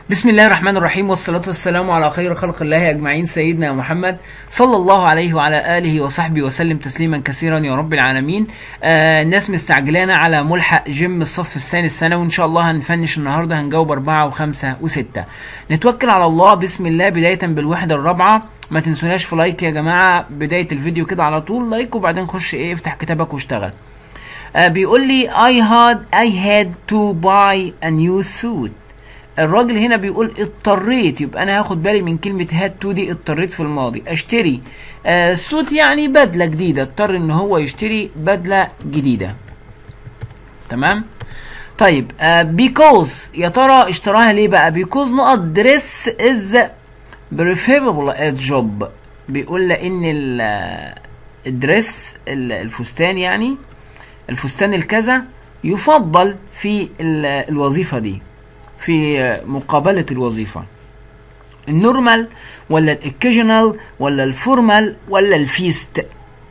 بسم الله الرحمن الرحيم والصلاة والسلام على خير خلق الله أجمعين سيدنا محمد صلى الله عليه وعلى آله وصحبه وسلم تسليما كثيرا يا رب العالمين آه الناس مستعجلانا على ملحق جيم الصف الثاني السنة وإن شاء الله هنفنش النهاردة هنجاوب أربعة وخمسة وستة نتوكل على الله بسم الله بداية بالوحدة الرابعة ما تنسوناش في لايك يا جماعة بداية الفيديو كده على طول لايك وبعدين خش ايه افتح كتابك واشتغل آه بيقول لي I had I had to buy a new suit الراجل هنا بيقول اضطريت يبقى انا هاخد بالي من كلمة هاد تو دي اضطريت في الماضي اشتري آه سوت يعني بدلة جديدة اضطر ان هو يشتري بدلة جديدة تمام طيب آه بيكوز يا ترى اشتراها ليه بقى بيكوز نقط دريس از preferable at job بيقول لان الدريس الفستان يعني الفستان الكذا يفضل في الوظيفة دي في مقابلة الوظيفة النورمال ولا الاكيجنال ولا الفورمال ولا الفيست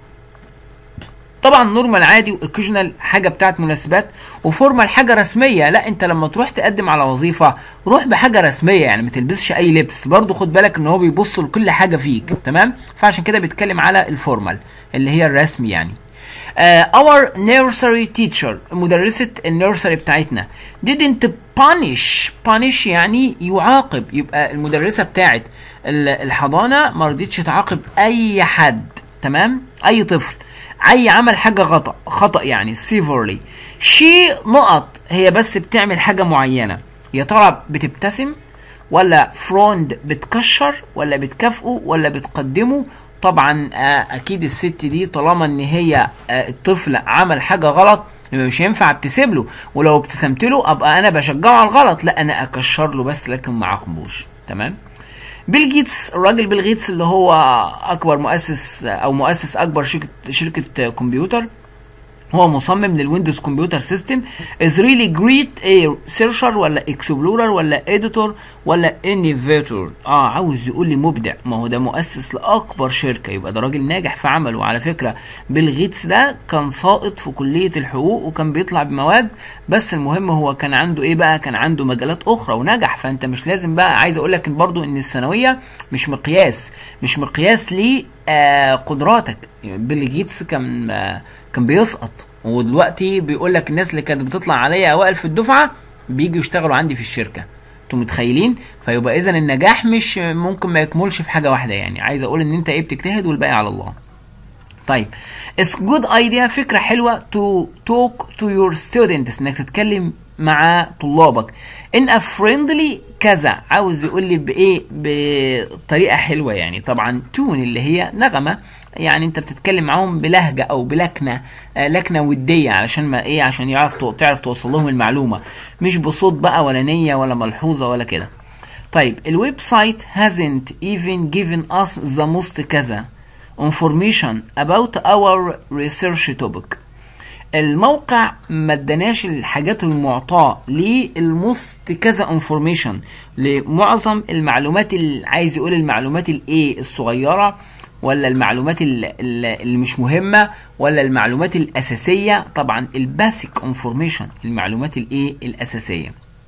طبعا نورمال عادي واكيجنال حاجه بتاعت مناسبات وفورمال حاجه رسميه لا انت لما تروح تقدم على وظيفه روح بحاجه رسميه يعني ما تلبسش اي لبس برضو خد بالك ان هو بيبص لكل حاجه فيك تمام فعشان كده بيتكلم على الفورمال اللي هي الرسمي يعني uh, our nursery teacher مدرسة النيرسري بتاعتنا didn't punish punish يعني يعاقب يبقى المدرسة بتاعت الحضانة ما رضيتش تعاقب أي حد تمام أي طفل أي عمل حاجة خطأ خطأ يعني severely she نقط هي بس بتعمل حاجة معينة يا ترى بتبتسم ولا فروند بتكشر ولا بتكافئه ولا بتقدمه طبعا اكيد الست دي طالما ان هي الطفل عمل حاجه غلط مش هينفع ابتسم له ولو ابتسمت له ابقى انا بشجعه على الغلط لا انا اكشر له بس لكن ما اعاقبوش تمام بيل جيتس الراجل بيل جيتس اللي هو اكبر مؤسس او مؤسس اكبر شركه شركه كمبيوتر هو مصمم للويندوز كمبيوتر سيستم از ريلي جريت ايه سيرشر ولا اكسبلورر ولا اديتور ولا انيفيتور اه عاوز يقول لي مبدع ما هو ده مؤسس لاكبر شركه يبقى ده راجل ناجح في عمله وعلى فكره بيل غيتس ده كان ساقط في كليه الحقوق وكان بيطلع بمواد بس المهم هو كان عنده ايه بقى كان عنده مجالات اخرى ونجح فانت مش لازم بقى عايز اقول لك برضو ان الثانويه مش مقياس مش مقياس لقدراتك بيل غيتس كان آه كان بيسقط ودلوقتي بيقول لك الناس اللي كانت بتطلع عليا اوائل في الدفعه بيجوا يشتغلوا عندي في الشركه انتوا متخيلين فيبقى اذا النجاح مش ممكن ما يكملش في حاجه واحده يعني عايز اقول ان انت ايه بتجتهد والباقي على الله طيب اتس جود ايديا فكره حلوه تو توك تو يور ستودنتس انك تتكلم مع طلابك ان ا فريندلي كذا عاوز يقول لي بايه بطريقه حلوه يعني طبعا تون اللي هي نغمه يعني انت بتتكلم معاهم بلهجه او بلكنه آه لكنه وديه علشان ما ايه عشان يعرف تعرف توصل لهم المعلومه مش بصوت بقى ولا نيه ولا ملحوظه ولا كده طيب الويب سايت hasn't even given us the most كذا information about our research topic الموقع ما اداناش الحاجات المعطاة للموست كذا انفورميشن لمعظم المعلومات اللي عايز يقول المعلومات الايه الصغيره ولا المعلومات اللي مش مهمه ولا المعلومات الاساسيه طبعا الباسيك انفورميشن المعلومات الايه الاساسيه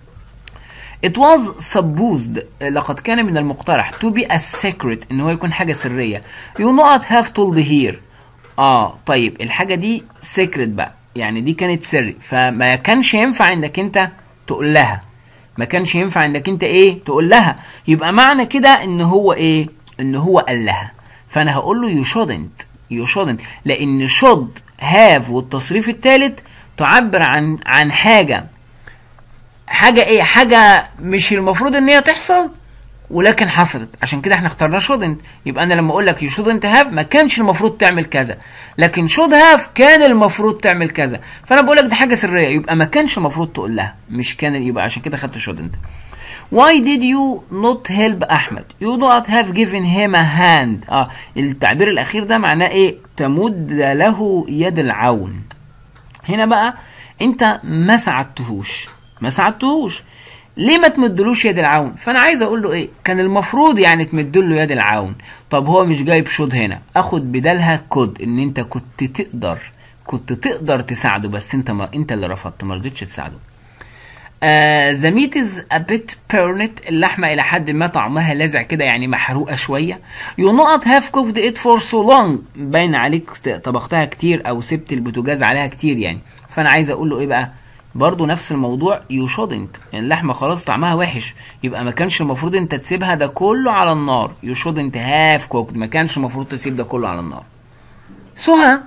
It was supposed لقد كان من المقترح to be a secret ان هو يكون حاجه سريه you not have told here اه طيب الحاجه دي سيكريت بقى يعني دي كانت سري فما كانش ينفع انك انت تقول لها ما كانش ينفع انك انت ايه تقول لها يبقى معنى كده ان هو ايه ان هو قال لها فانا هقول له you shouldn't you shouldn't لان should have والتصريف الثالث تعبر عن عن حاجه حاجه ايه حاجه مش المفروض ان هي تحصل ولكن حصلت عشان كده احنا اخترنا shouldn't يبقى انا لما اقول لك you shouldn't have ما كانش المفروض تعمل كذا لكن should have كان المفروض تعمل كذا فانا بقول لك دي حاجه سريه يبقى ما كانش المفروض تقول لها مش كان يبقى عشان كده خدت shouldn't Why did you not help أحمد؟ You not have given him a hand. اه التعبير الأخير ده معناه إيه؟ تمد له يد العون. هنا بقى أنت ما ساعدتهوش. ما ساعدتهوش. ليه ما تمدلوش يد العون؟ فأنا عايز أقول له إيه؟ كان المفروض يعني تمدله يد العون. طب هو مش جايب شود هنا. آخد بدالها كود إن أنت كنت تقدر كنت تقدر تساعده بس أنت ما أنت اللي رفضت ما رضيتش تساعده. ذا ميت از ا بيت بيرنت اللحمه الى حد ما طعمها لاذع كده يعني محروقه شويه يو نوت هاف كوكد ات فور سو لونج باين عليك طبختها كتير او سبت البوتاجاز عليها كتير يعني فانا عايز اقول له ايه بقى برضه نفس الموضوع يو شودنت يعني اللحمه خلاص طعمها وحش يبقى ما كانش المفروض انت تسيبها ده كله على النار يو شودنت هاف كوكد ما كانش المفروض تسيب ده كله على النار سهى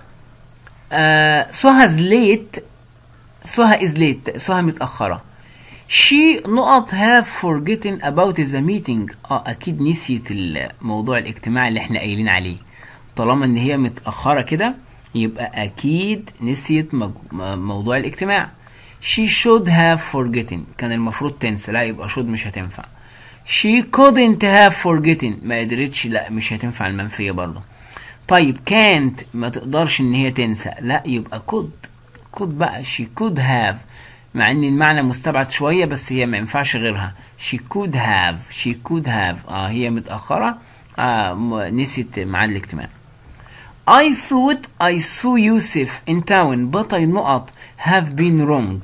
آه سهى ليت سهى از ليت سهى متاخره she نقط have forgotten about the meeting اه اكيد نسيت الموضوع الاجتماع اللي احنا قايلين عليه طالما ان هي متاخره كده يبقى اكيد نسيت مج... موضوع الاجتماع she should have forgotten كان المفروض تنسى لا يبقى should مش هتنفع she couldn't have forgotten ما قدرتش لا مش هتنفع المنفيه برضه طيب can't ما تقدرش ان هي تنسى لا يبقى could could بقى she could have مع ان المعنى مستبعد شويه بس هي ما ينفعش غيرها she could have she could have اه هي متاخره آه نسيت ميعاد الاجتماع I thought I saw Yusuf in town but I not have been wrong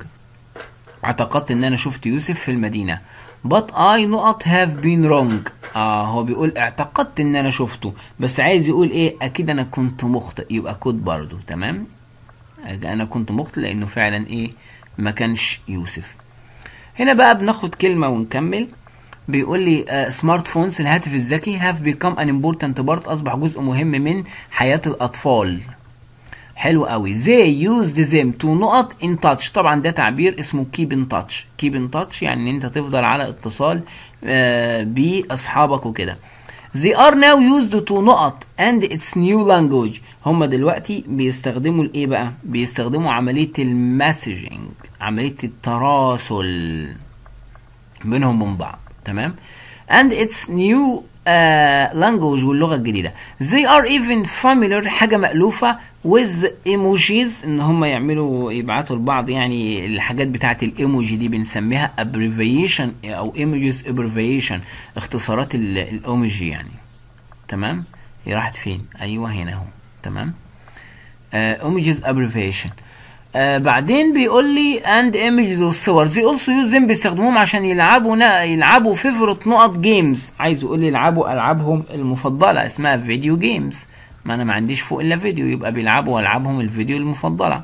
اعتقدت ان انا شفت يوسف في المدينة but I not have been wrong اه هو بيقول اعتقدت ان انا شفته بس عايز يقول ايه اكيد انا كنت مخطئ يبقى كود برضو تمام انا كنت مخطئ لانه فعلا ايه ما كانش يوسف هنا بقى بناخد كلمة ونكمل بيقول لي سمارت فونز الهاتف الذكي have become an important part اصبح جزء مهم من حياة الاطفال حلو قوي they used them to نقط in touch طبعا ده تعبير اسمه keep in touch keep in touch يعني ان انت تفضل على اتصال آه باصحابك وكده they are now used to نقط and its new language هم دلوقتي بيستخدموا الايه بقى بيستخدموا عملية المسجنج عملية التراسل بينهم وبين بعض تمام and its new uh, language واللغة الجديدة they are even familiar حاجة مألوفة with emojis ان هم يعملوا يبعتوا لبعض يعني الحاجات بتاعت الايموجي دي بنسميها abbreviation او images abbreviation اختصارات الايموجي يعني تمام هي راحت فين ايوه هنا اهو تمام ايموجيز uh, abbreviation آه بعدين بيقول لي اند ايمجز والصور زي اولسو يوز ذم بيستخدموهم عشان يلعبوا نا يلعبوا فيفورت نقط جيمز عايز يقول لي يلعبوا العابهم المفضله اسمها فيديو جيمز ما انا ما عنديش فوق الا فيديو يبقى بيلعبوا العابهم الفيديو المفضله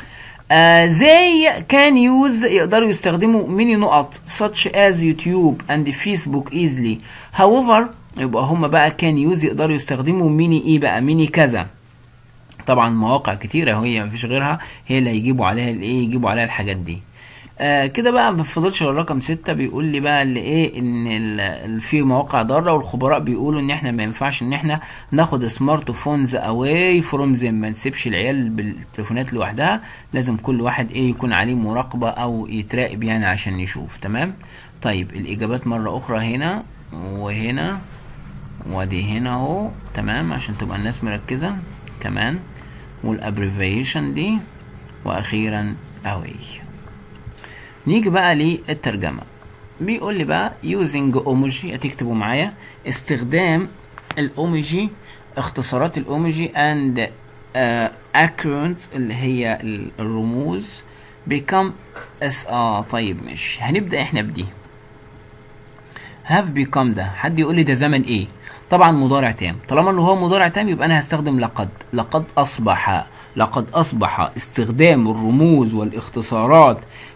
آه زي كان يوز يقدروا يستخدموا ميني نقط such as يوتيوب and فيسبوك easily however يبقى هم بقى كان يوز يقدروا يستخدموا ميني ايه بقى ميني كذا طبعا مواقع كتيرة هي مفيش غيرها هي اللي هيجيبوا عليها الايه يجيبوا عليها الحاجات دي آه كده بقى ما فضلش غير رقم ستة بيقول لي بقى اللي ايه ان في مواقع ضارة والخبراء بيقولوا ان احنا ما ينفعش ان احنا ناخد سمارت فونز اواي فروم زم ما نسيبش العيال بالتليفونات لوحدها لازم كل واحد ايه يكون عليه مراقبة او يتراقب يعني عشان يشوف تمام طيب الاجابات مرة اخرى هنا وهنا ودي هنا اهو تمام عشان تبقى الناس مركزة كمان والابريفيشن دي واخيرا اوي نيجي بقى للترجمة بيقول لي بقى using اوموجي هتكتبوا معايا استخدام الاوموجي اختصارات الاوموجي and uh, acronyms اللي هي الرموز become اس اه طيب مش هنبدأ احنا بدي have become ده حد يقول لي ده زمن ايه طبعا مضارع تام طالما انه هو مضارع تام يبقى انا هستخدم لقد لقد اصبح لقد اصبح استخدام الرموز والاختصارات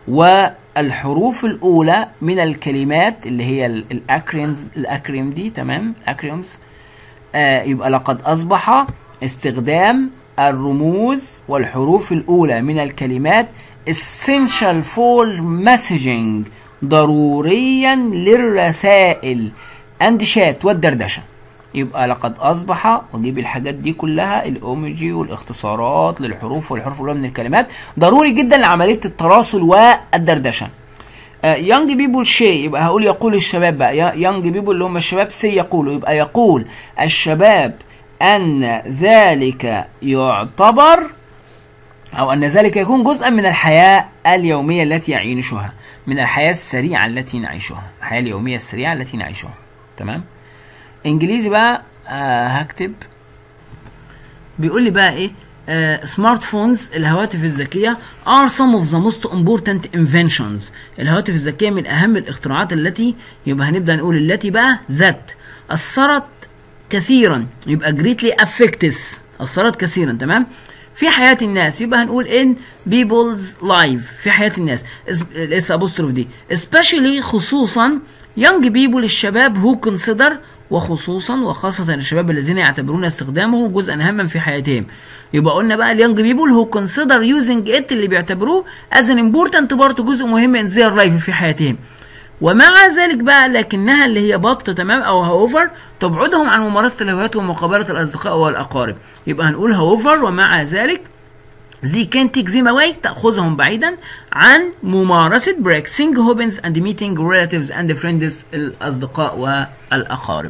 والحروف الاولى من الكلمات اللي هي الاكريمز الاكريم دي تمام اكريمز آه يبقى لقد اصبح استخدام الرموز والحروف الاولى من الكلمات essential for messaging ضروريا للرسائل اند شات والدردشه يبقى لقد اصبح واجيب الحاجات دي كلها الاوميجي والاختصارات للحروف والحروف الاولى من الكلمات ضروري جدا لعمليه التراصل والدردشه يونج بيبول شيء يبقى هقول يقول الشباب بقى يونج بيبول اللي هم الشباب سي يقولوا يبقى يقول الشباب ان ذلك يعتبر او ان ذلك يكون جزءا من الحياه اليوميه التي يعيشها من الحياه السريعه التي نعيشها الحياه اليوميه السريعه التي نعيشها تمام انجليزي بقى آه هكتب بيقول لي بقى ايه سمارت فونز الهواتف الذكية are some of the most important inventions الهواتف الذكية من أهم الاختراعات التي يبقى هنبدأ نقول التي بقى ذات أثرت كثيرا يبقى greatly affects أثرت كثيرا تمام في حياة الناس يبقى هنقول in people's life في حياة الناس الاس apostrophe دي especially خصوصا young people الشباب who consider وخصوصا وخاصة الشباب الذين يعتبرون استخدامه جزءا هاما في حياتهم يبقى قلنا بقى اليونج بيبول هو كونسيدر يوزنج ات اللي بيعتبروه از ان امبورتنت بارت جزء مهم ان زير لايف في حياتهم ومع ذلك بقى لكنها اللي هي بط تمام او هاوفر تبعدهم عن ممارسه الهوايات ومقابله الاصدقاء والاقارب يبقى هنقول هاوفر ومع ذلك زي كان تيك زي مواي تأخذهم بعيدا عن ممارسة practicing hobbies and meeting relatives and friends الأصدقاء والأقارب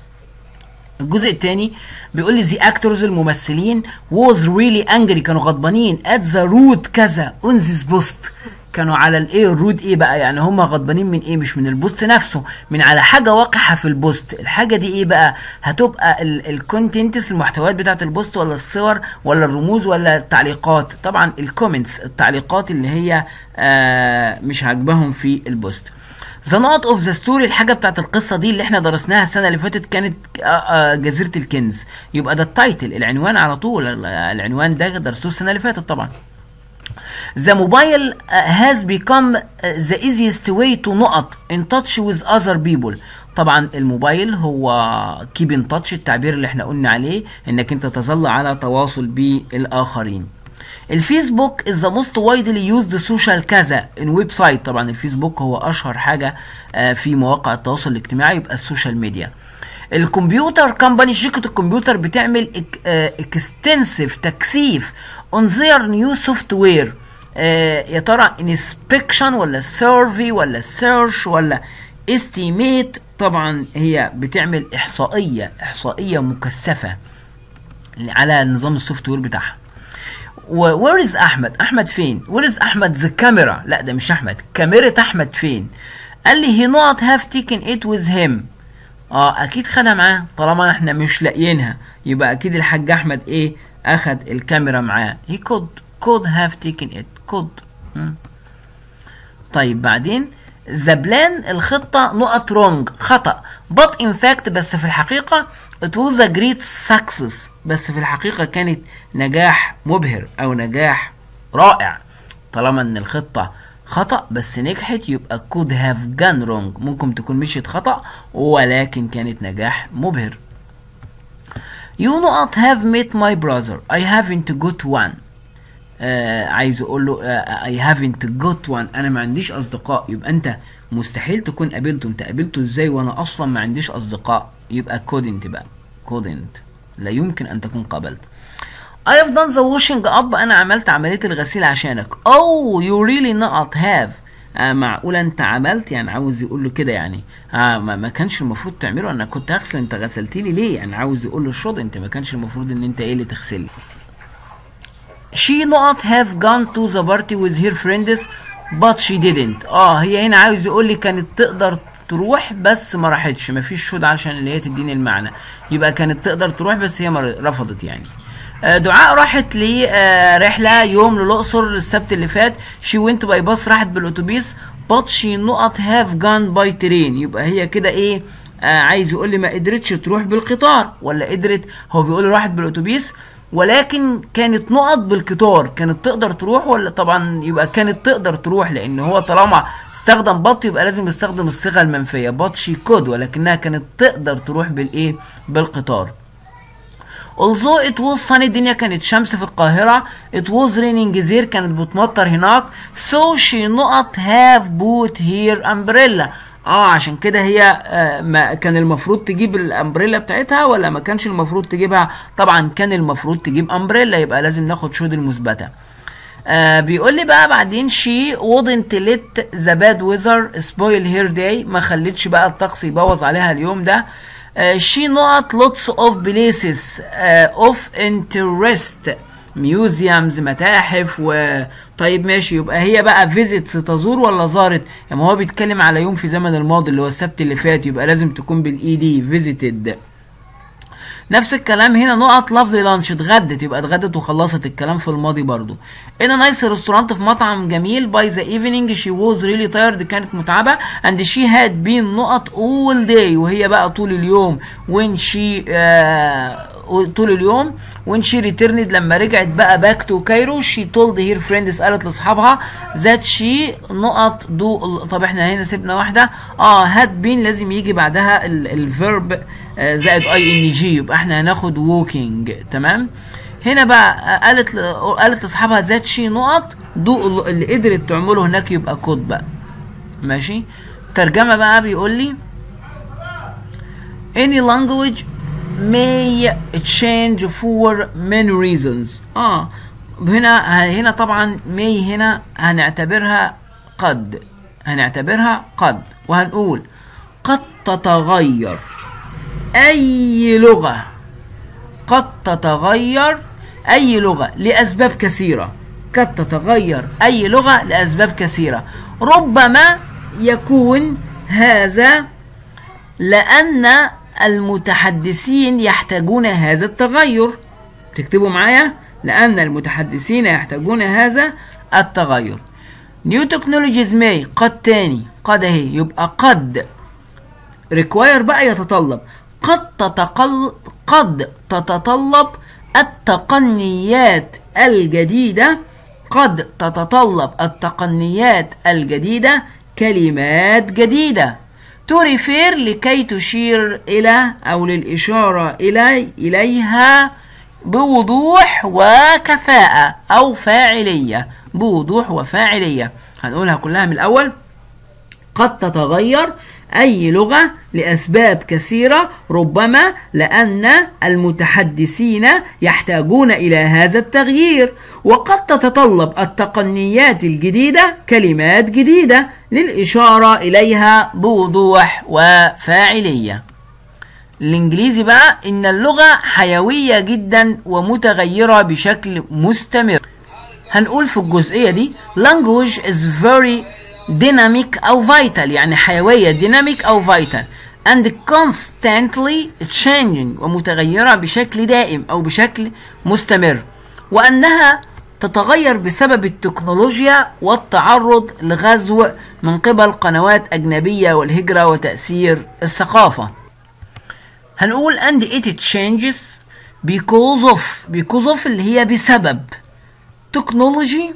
الجزء الثاني بيقول لي the actors الممثلين was really angry كانوا غضبانين at the root كذا on this post كانوا على الايه الرود ايه بقى يعني هم غضبانين من ايه مش من البوست نفسه من على حاجه واقعه في البوست الحاجه دي ايه بقى هتبقى الكونتنتس المحتويات بتاعه البوست ولا الصور ولا الرموز ولا التعليقات طبعا الكومنتس التعليقات اللي هي آه مش عاجباهم في البوست ذا نوت اوف ذا ستوري الحاجه بتاعت القصه دي اللي احنا درسناها السنه اللي فاتت كانت آه آه جزيره الكنز يبقى ده التايتل العنوان على طول العنوان ده درسوه السنه اللي فاتت طبعا The mobile has become the easiest way to نقط in touch with other people طبعا الموبايل هو keep in touch التعبير اللي احنا قلنا عليه انك انت تظل على تواصل بالاخرين الفيسبوك is the most widely used social كذا in ويب سايت طبعا الفيسبوك هو اشهر حاجه في مواقع التواصل الاجتماعي يبقى السوشيال ميديا الكمبيوتر كمباني شركه الكمبيوتر بتعمل اكستنسيف تكثيف اون their نيو سوفت وير يا ترى انسبكشن ولا سيرفي ولا سيرش ولا استيميت طبعا هي بتعمل احصائيه احصائيه مكثفه على نظام السوفت وير بتاعها وير از احمد احمد فين وير از احمد ذا كاميرا لا ده مش احمد كاميرا احمد فين قال لي هي نوت هاف تيكن ات ويز هيم اه اكيد خدها معاه طالما احنا مش لاقيينها يبقى اكيد الحاج احمد ايه اخد الكاميرا معاه هي كود could have taken it could طيب بعدين the plan الخطة نقط wrong خطأ but in fact بس في الحقيقة it was a great success بس في الحقيقة كانت نجاح مبهر أو نجاح رائع طالما إن الخطة خطأ بس نجحت يبقى could have gone wrong ممكن تكون مشيت خطأ ولكن كانت نجاح مبهر You not have met my brother I haven't got one آه عايز اقول له آه I haven't got one انا ما عنديش اصدقاء يبقى انت مستحيل تكون قابلته انت قابلته ازاي وانا اصلا ما عنديش اصدقاء يبقى couldn't بقى couldn't لا يمكن ان تكون قابلت I have done the washing up انا عملت عملية الغسيل عشانك oh you really not have آه معقولة انت عملت يعني عاوز يقول له كده يعني آه ما, ما كانش المفروض تعمله انا كنت هغسل انت غسلتي لي ليه يعني عاوز يقول له الشوط انت ما كانش المفروض ان انت ايه اللي تغسلي she not have gone to the party with her friends but she didn't اه هي هنا عاوز يقول لي كانت تقدر تروح بس ما راحتش ما فيش شود عشان اللي هي تديني المعنى يبقى كانت تقدر تروح بس هي رفضت يعني آه دعاء راحت لرحله يوم للاقصر السبت اللي فات شي وينت باي باص راحت بالاتوبيس but she not have gone by train يبقى هي كده ايه آه عايز يقول لي ما قدرتش تروح بالقطار ولا قدرت هو بيقول راحت بالاتوبيس ولكن كانت نقط بالقطار كانت تقدر تروح ولا طبعا يبقى كانت تقدر تروح لان هو طالما استخدم بط يبقى لازم يستخدم الصيغه المنفيه بط شي كود ولكنها كانت تقدر تروح بالايه بالقطار although it was sunny الدنيا كانت شمس في القاهرة it was raining there كانت بتمطر هناك so she not have bought her umbrella اه عشان كده هي آه ما كان المفروض تجيب الامبريلا بتاعتها ولا ما كانش المفروض تجيبها طبعا كان المفروض تجيب امبريلا يبقى لازم ناخد شود المثبته آه بيقول لي بقى بعدين شي wouldn't let the bad weather spoil her day ما خلتش بقى الطقس يبوظ عليها اليوم ده uh, she not lots of places uh, of interest ميوزيومز متاحف و طيب ماشي يبقى هي بقى فيزيتس تزور ولا زارت يعني هو بيتكلم على يوم في زمن الماضي اللي هو السبت اللي فات يبقى لازم تكون بالاي دي فيزيتد نفس الكلام هنا نقط لافلي لانش اتغدت يبقى اتغدت وخلصت الكلام في الماضي برضو هنا نايس ريستورانت في مطعم جميل باي ذا ايفنينج شي ووز ريلي تايرد كانت متعبه اند شي هاد بين نقط اول داي وهي بقى طول اليوم وين شي آه طول اليوم وين شي ريتيرند لما رجعت بقى باك تو كايرو شي تولد هير فريندز قالت لاصحابها ذات شي نقط دو طب احنا هنا سيبنا واحده اه هاد بين لازم يجي بعدها الفيرب آه زائد اي ان جي يبقى احنا هناخد ووكينج تمام هنا بقى قالت قالت لاصحابها ذات شي نقط دو اللي قدرت تعمله هناك يبقى كود بقى ماشي ترجمه بقى بيقول لي any language may change for many reasons اه هنا هنا طبعا may هنا هنعتبرها قد هنعتبرها قد وهنقول قد تتغير اي لغه قد تتغير اي لغه لاسباب كثيره قد تتغير اي لغه لاسباب كثيره ربما يكون هذا لان المتحدثين يحتاجون هذا التغير تكتبوا معايا لأن المتحدثين يحتاجون هذا التغير نيو تكنولوجيز ماي قد تاني قد اهي يبقى قد ريكواير بقى يتطلب قد تتقل قد تتطلب التقنيات الجديدة قد تتطلب التقنيات الجديدة كلمات جديدة تريفير لكي تشير إلى أو للإشارة إلي إليها بوضوح وكفاءة أو فاعلية بوضوح وفاعلية هنقولها كلها من الأول قد تتغير أي لغة لأسباب كثيرة ربما لأن المتحدثين يحتاجون إلى هذا التغيير وقد تتطلب التقنيات الجديدة كلمات جديدة للإشارة إليها بوضوح وفاعلية الإنجليزي بقى إن اللغة حيوية جدا ومتغيرة بشكل مستمر هنقول في الجزئية دي language is very dynamic أو vital يعني حيوية dynamic أو vital and constantly changing ومتغيرة بشكل دائم أو بشكل مستمر وأنها تتغير بسبب التكنولوجيا والتعرض لغزو من قبل قنوات أجنبية والهجرة وتأثير الثقافة هنقول and it changes because of because of اللي هي بسبب تكنولوجي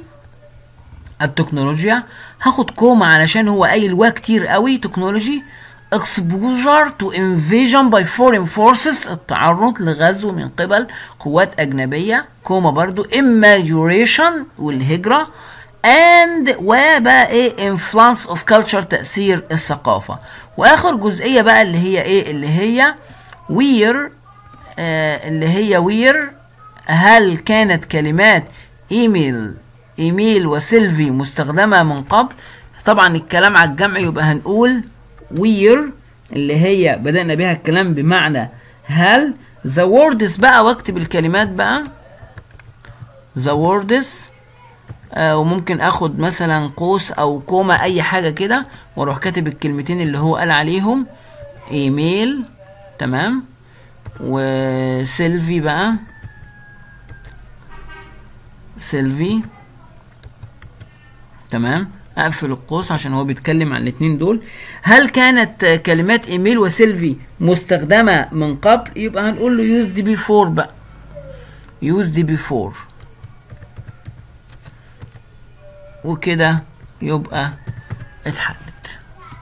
التكنولوجيا هاخد كوما علشان هو قايل وا كتير قوي تكنولوجي exposure to invasion by foreign forces التعرض لغزو من قبل قوات أجنبية كوما برضو immigration والهجرة and وبقى ايه influence of culture تأثير الثقافة وآخر جزئية بقى اللي هي ايه اللي هي where آه اللي هي where هل كانت كلمات ايميل ايميل وسيلفي مستخدمة من قبل طبعا الكلام على الجمع يبقى هنقول وير اللي هي بدأنا بها الكلام بمعنى هل the words بقى واكتب الكلمات بقى the words آه وممكن اخد مثلا قوس او كوما اي حاجة كده واروح كاتب الكلمتين اللي هو قال عليهم ايميل تمام وسيلفي بقى سيلفي تمام اقفل القوس عشان هو بيتكلم عن الاثنين دول هل كانت كلمات ايميل وسيلفي مستخدمه من قبل يبقى هنقول له يوز دي بيفور بقى يوز دي بيفور وكده يبقى اتحلت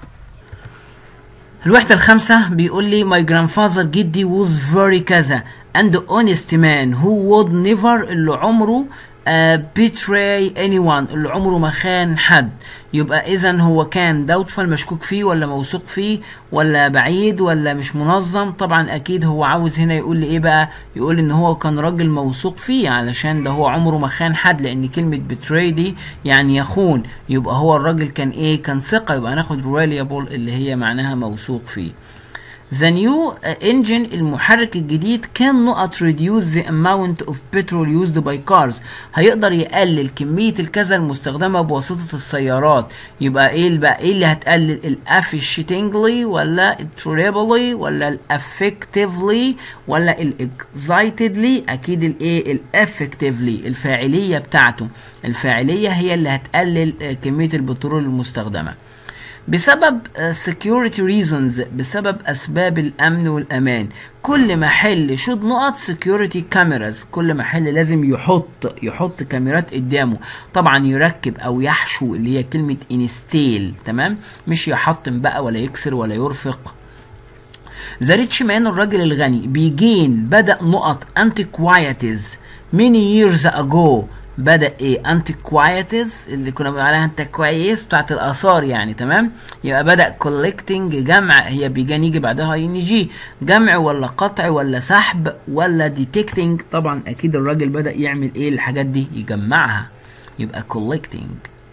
الوحدة الخامسة بيقول لي my grandfather جدي was very كذا and honest man who would never اللي عمره uh, betray anyone اللي عمره ما خان حد يبقى اذا هو كان doubtful مشكوك فيه ولا موثوق فيه ولا بعيد ولا مش منظم طبعا اكيد هو عاوز هنا يقول لي ايه بقى يقول ان هو كان راجل موثوق فيه علشان ده هو عمره ما خان حد لان كلمة betray دي يعني يخون يبقى هو الراجل كان ايه كان ثقة يبقى هناخد reliable اللي هي معناها موثوق فيه The new engine المحرك الجديد can not reduce the amount of petrol used by cars هيقدر يقلل كمية الكذا المستخدمة بواسطة السيارات يبقى ايه بقى ايه اللي هتقلل الافيشيتنجلي ولا التريبلي ولا الافكتيفلي ولا الاكزايتدلي اكيد الايه الافكتيفلي الفاعلية بتاعته الفاعلية هي اللي هتقلل كمية البترول المستخدمة بسبب security reasons بسبب أسباب الأمن والأمان كل محل شود نقط security cameras كل محل لازم يحط يحط كاميرات قدامه طبعا يركب أو يحشو اللي هي كلمة install تمام مش يحطم بقى ولا يكسر ولا يرفق ذا ريتش مان الراجل الغني بيجين بدأ نقط antiquities many years ago بدا ايه انتيكوايتز اللي كنا بنقول عليها انت كويس بتاعت الاثار يعني تمام يبقى بدا كولكتنج جمع هي بيجان يجي بعدها ان جي جمع ولا قطع ولا سحب ولا ديتكتنج طبعا اكيد الراجل بدا يعمل ايه الحاجات دي يجمعها يبقى كولكتنج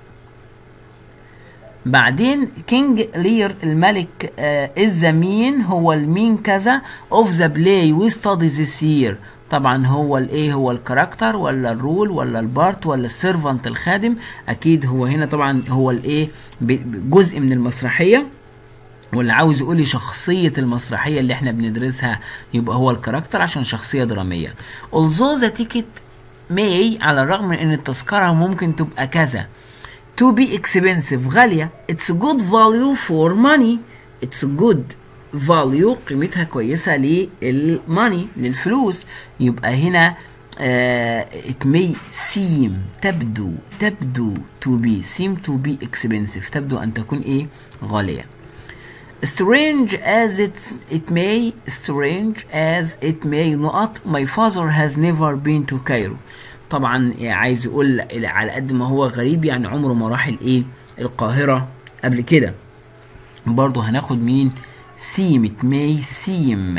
بعدين كينج لير الملك از مين هو المين كذا اوف ذا بلاي وي ستادي ذيس يير طبعا هو الايه هو الكاركتر ولا الرول ولا البارت ولا السيرفنت الخادم اكيد هو هنا طبعا هو الايه جزء من المسرحيه واللي عاوز يقول لي شخصية المسرحية اللي احنا بندرسها يبقى هو الكاركتر عشان شخصية درامية. although the ticket may على الرغم من ان التذكرة ممكن تبقى كذا to be expensive غالية it's good value for money it's good value قيمتها كويسة للماني للفلوس يبقى هنا uh, it may seem تبدو تبدو to be seem to be expensive تبدو أن تكون إيه غالية strange as it, it may strange as it may نقط my father has never been to Cairo طبعا عايز يقول على قد ما هو غريب يعني عمره ما راح الايه القاهرة قبل كده برضه هناخد مين سيم it may seem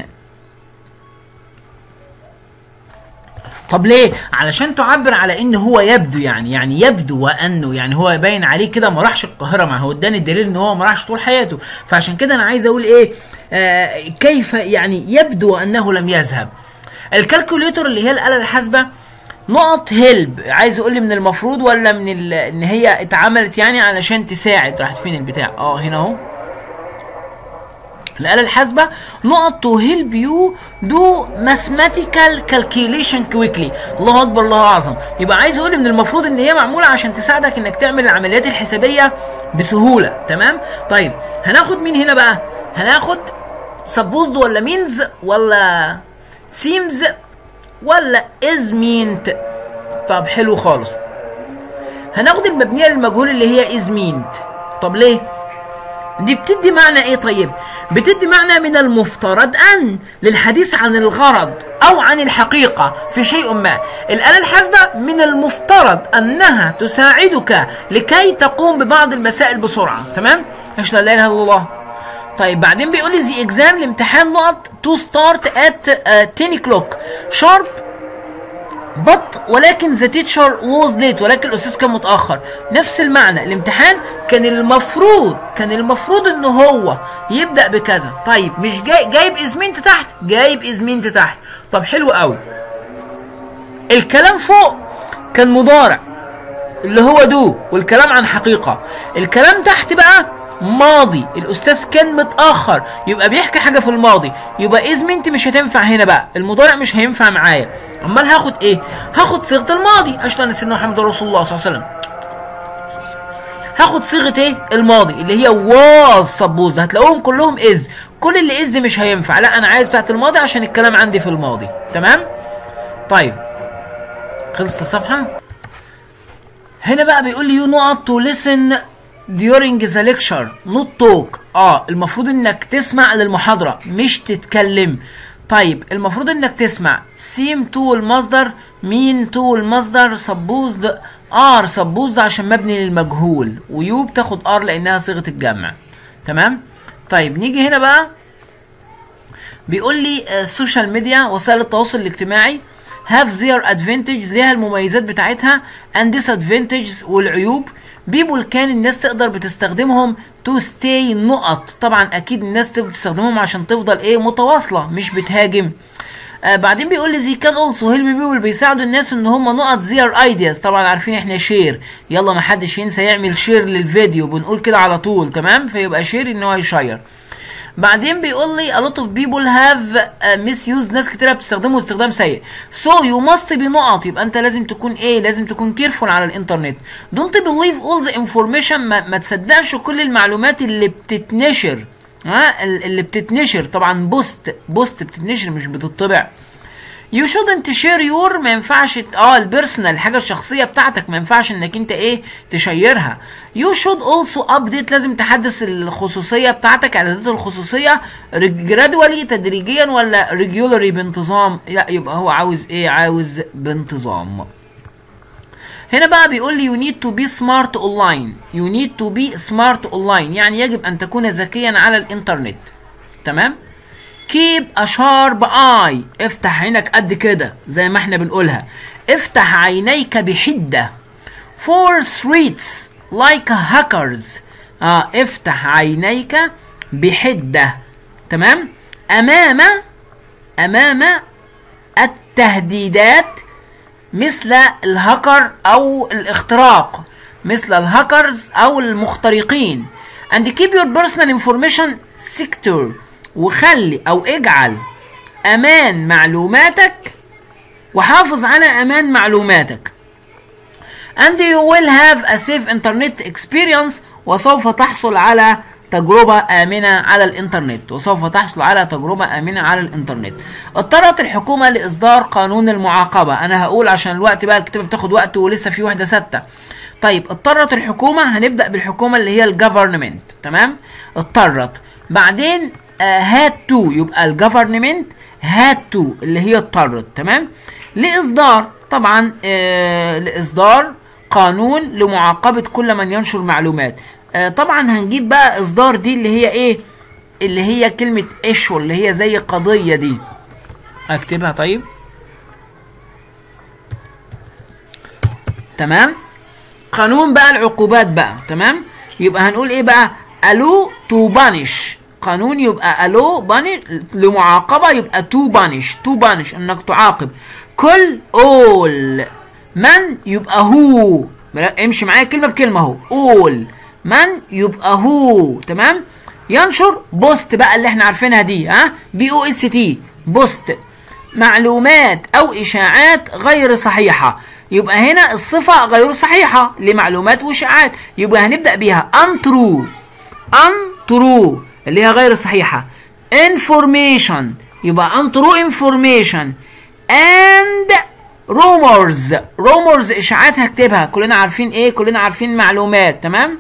طب ليه؟ علشان تعبر على ان هو يبدو يعني يعني يبدو وانه يعني هو باين عليه كده ما راحش القاهره ما هو اداني الدليل ان هو ما راحش طول حياته فعشان كده انا عايز اقول ايه آه كيف يعني يبدو انه لم يذهب الكالكوليتر اللي هي الاله الحاسبه نقط هيلب عايز يقول لي من المفروض ولا من ان هي اتعملت يعني علشان تساعد راحت فين البتاع اه هنا اهو الآلة الحاسبة نقط تو هيلب يو دو ماثماتيكال كالكيوليشن كويكلي الله أكبر الله أعظم يبقى عايز يقول من المفروض إن هي معمولة عشان تساعدك إنك تعمل العمليات الحسابية بسهولة تمام طيب هناخد مين هنا بقى هناخد سبوزد ولا مينز ولا سيمز ولا از مينت طب حلو خالص هناخد المبنية للمجهول اللي هي از مينت طب ليه دي بتدي معنى ايه طيب بتدي معنى من المفترض ان للحديث عن الغرض او عن الحقيقة في شيء ما الآلة الحاسبة من المفترض انها تساعدك لكي تقوم ببعض المسائل بسرعة تمام مش لا اله الا الله طيب بعدين بيقول لي زي اكزام الامتحان نقط تو ستارت ات 10 كلوك شارب بط ولكن ذا تيتشر ووز ليت ولكن الاستاذ كان متاخر نفس المعنى الامتحان كان المفروض كان المفروض ان هو يبدا بكذا طيب مش جاي جايب ازمنت تحت جايب ازمنت تحت طب حلو قوي الكلام فوق كان مضارع اللي هو دو والكلام عن حقيقه الكلام تحت بقى ماضي الاستاذ كان متاخر يبقى بيحكي حاجه في الماضي يبقى ازمنت مش هتنفع هنا بقى المضارع مش هينفع معايا امال هاخد ايه هاخد صيغه الماضي اشهد ان سيدنا محمد رسول الله صلى الله عليه وسلم هاخد صيغه ايه الماضي اللي هي واز سبوز هتلاقوهم كلهم از كل اللي از مش هينفع لا انا عايز بتاعت الماضي عشان الكلام عندي في الماضي تمام طيب خلصت الصفحه هنا بقى بيقول لي يو نوت تو listen during the lecture not talk اه المفروض انك تسمع للمحاضرة مش تتكلم طيب المفروض انك تسمع seem to المصدر mean to المصدر supposed are supposed عشان مبني للمجهول ويو بتاخد are لانها صيغة الجمع تمام طيب نيجي هنا بقى بيقول لي السوشيال ميديا وسائل التواصل الاجتماعي have their advantages ليها المميزات بتاعتها and disadvantages والعيوب بيبول كان الناس تقدر بتستخدمهم to stay نقط طبعا اكيد الناس بتستخدمهم عشان تفضل ايه متواصله مش بتهاجم آه بعدين بيقول لي زي كان اولسو هيلب بيبول بيساعدوا الناس ان هم نقط زير ايدياز طبعا عارفين احنا شير يلا ما حدش ينسى يعمل شير للفيديو بنقول كده على طول تمام فيبقى شير ان هو يشير بعدين بيقول لي a lot of people have uh, misused ناس كتيرة بتستخدمه استخدام سيء so you must be نقط يبقى انت لازم تكون ايه لازم تكون careful على الانترنت don't believe all the information ما, ما تصدقش كل المعلومات اللي بتتنشر ها اللي بتتنشر طبعا بوست بوست بتتنشر مش بتطبع يو shouldn't share your ما ينفعش اه البيرسونال الحاجه الشخصيه بتاعتك ما ينفعش انك انت ايه تشيرها يو should also update لازم تحدث الخصوصيه بتاعتك اعدادات الخصوصيه جرادولي تدريجيا ولا ريجولاري بانتظام لا يبقى هو عاوز ايه عاوز بانتظام هنا بقى بيقول لي you need to be smart online you need to be smart online يعني يجب ان تكون ذكيا على الانترنت تمام keep a sharp eye افتح عينك قد كده زي ما احنا بنقولها افتح عينيك بحدة for threats like hackers اه افتح عينيك بحدة تمام امام امام التهديدات مثل الهاكر او الاختراق مثل الهاكرز او المخترقين and keep your personal information secure وخلي او اجعل امان معلوماتك وحافظ على امان معلوماتك and you will have a safe internet experience وسوف تحصل على تجربة آمنة على الإنترنت وسوف تحصل على تجربة آمنة على الإنترنت اضطرت الحكومة لإصدار قانون المعاقبة أنا هقول عشان الوقت بقى الكتابة بتاخد وقت ولسه في واحدة ستة طيب اضطرت الحكومة هنبدأ بالحكومة اللي هي الجفرنمنت تمام اضطرت بعدين هات تو يبقى الجفرنمنت هات تو اللي هي اضطرت تمام لاصدار طبعا آه لاصدار قانون لمعاقبه كل من ينشر معلومات آه طبعا هنجيب بقى اصدار دي اللي هي ايه اللي هي كلمه ايشو اللي هي زي قضيه دي اكتبها طيب تمام قانون بقى العقوبات بقى تمام يبقى هنقول ايه بقى الو تو بانش قانون يبقى الو بانش لمعاقبه يبقى تو بانش تو بانش انك تعاقب كل اول من يبقى هو امشي معايا كلمه بكلمه اهو اول من يبقى هو تمام ينشر بوست بقى اللي احنا عارفينها دي ها بي او اس تي بوست معلومات او اشاعات غير صحيحه يبقى هنا الصفه غير صحيحه لمعلومات واشاعات يبقى هنبدا بيها untrue untrue اللي هي غير صحيحة information يبقى untrue information and rumors rumors اشاعات هكتبها كلنا عارفين ايه كلنا عارفين معلومات تمام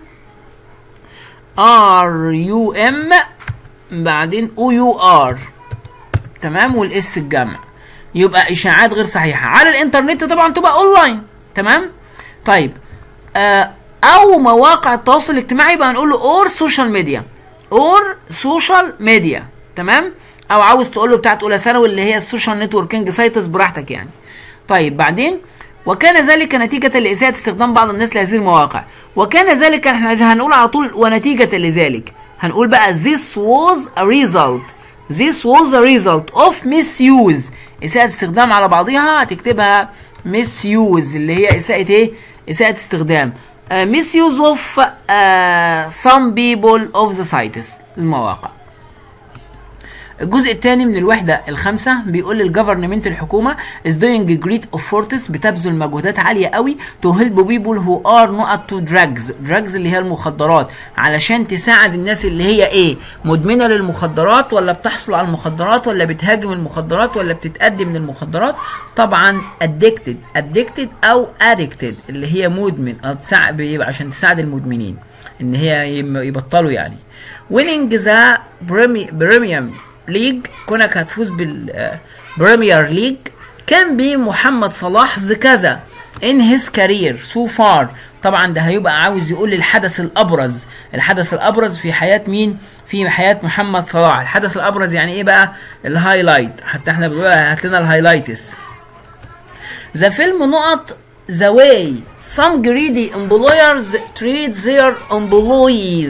r u m بعدين o u r تمام والاس الجمع يبقى اشاعات غير صحيحة على الانترنت طبعا تبقى اونلاين تمام طيب آه او مواقع التواصل الاجتماعي يبقى هنقول له اور سوشيال ميديا اور سوشيال ميديا تمام او عاوز تقول له بتاعت اولى ثانوي اللي هي السوشيال نتوركينج سايتس براحتك يعني طيب بعدين وكان ذلك نتيجة لإساءة استخدام بعض الناس لهذه المواقع وكان ذلك احنا هنقول على طول ونتيجة لذلك هنقول بقى this was a result this was a result of misuse إساءة استخدام على بعضها هتكتبها misuse اللي هي إساءة إيه؟ إساءة استخدام uh, misuse of uh, some people of the sites المواقع الجزء الثاني من الوحدة الخامسة بيقول الجفرنمنت الحكومة is doing great efforts بتبذل مجهودات عالية قوي to help people who are not to drugs drugs اللي هي المخدرات علشان تساعد الناس اللي هي ايه مدمنة للمخدرات ولا بتحصل على المخدرات ولا بتهاجم المخدرات ولا بتتقدم للمخدرات طبعا addicted addicted او addicted اللي هي مدمن بيبقى عشان تساعد المدمنين ان هي يبطلوا يعني winning the premium ليج كونك هتفوز بالبريمير ليج كان بيه محمد صلاح كذا in his career so far طبعا ده هيبقى عاوز يقول الحدث الابرز الحدث الابرز في حياه مين في حياه محمد صلاح الحدث الابرز يعني ايه بقى الهايلايت حتى احنا بنقول هات لنا الهايلايتس ذا فيلم نقط the way some greedy employers treat their employees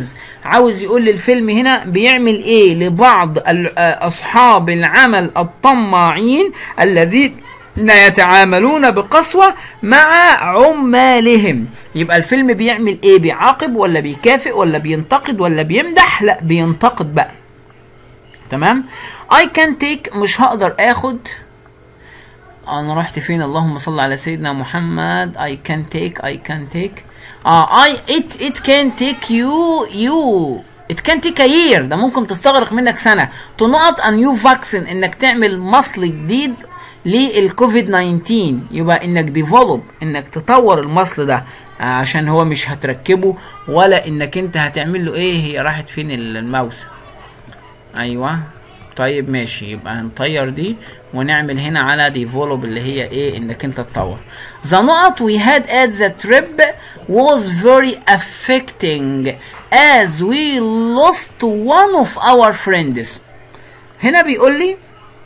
عاوز يقول لي الفيلم هنا بيعمل ايه لبعض ال- آه، اصحاب العمل الطماعين الذين يتعاملون بقسوة مع عمالهم يبقى الفيلم بيعمل ايه بيعاقب ولا بيكافئ ولا بينتقد ولا بيمدح لا بينتقد بقى تمام I can take مش هقدر اخد انا رحت فين اللهم صل على سيدنا محمد I can take I can take اه I it it can take you you it can take a year ده ممكن تستغرق منك سنة to not a new vaccine انك تعمل مصل جديد للكوفيد 19 يبقى انك ديفلوب انك تطور المصل ده آه، عشان هو مش هتركبه ولا انك انت هتعمل له ايه هي راحت فين الماوس ايوه طيب ماشي يبقى هنطير دي ونعمل هنا على ديفولوب اللي هي ايه انك انت تطور the نقط we had at the trip was very affecting as we lost one of our friends هنا بيقول لي